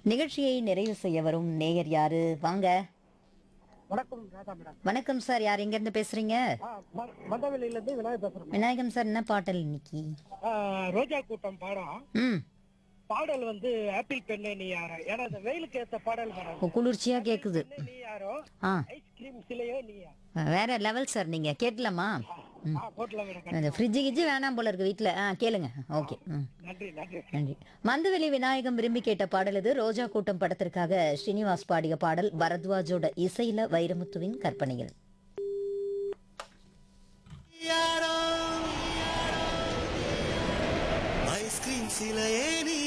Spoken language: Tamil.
நிகழ்ச்சியை நிறைவு செய்ய வரும் நேயர் யாரு வாங்க வணக்கம் ராதா மேடம் வணக்கம் சார் யார் எங்க இருந்து பேசுறீங்க ஆ, ம- மந்தவெளியில இருந்து விநாயகர் பேசுறேன் மேடம். விநாயகம் சார் என்ன பாட்டல் இன்னைக்கு ஆ, ரோஜா கூட்டம் பாடம் ம் பாடல் வந்து ஆப்பிள் பெண்ணே நீ யாரோ ஏன்னா இந்த வெயிலுக்கு ஏத்த பாடல் மேடம் இப்போ குளிர்ச்சியா கேக்குது பெண்ணே நீ யாரோ ஆ ஐஸ்கிரீம் சிலையோ நீயா வேற லெவல் சார் நீங்க கேட்கலாமா ஆ போட்டலாம் மேடம் அந்த ஃப்ரிட்ஜு கிஜ்ஜு வேணாம் போல இருக்கு வீட்டில் ஆ கேளுங்க ஓகே ம் நன்றி நன்றி நன்றி மந்துவெளி விநாயகம் விரும்பி கேட்ட பாடல் இது ரோஜா கூட்டம் படத்திற்காக ஸ்ரீனிவாஸ் பாடிய பாடல் பரத்வாஜோட இசையில வைரமுத்துவின் கற்பனையில் ஐஸ்கிரீம் சிலையே நீ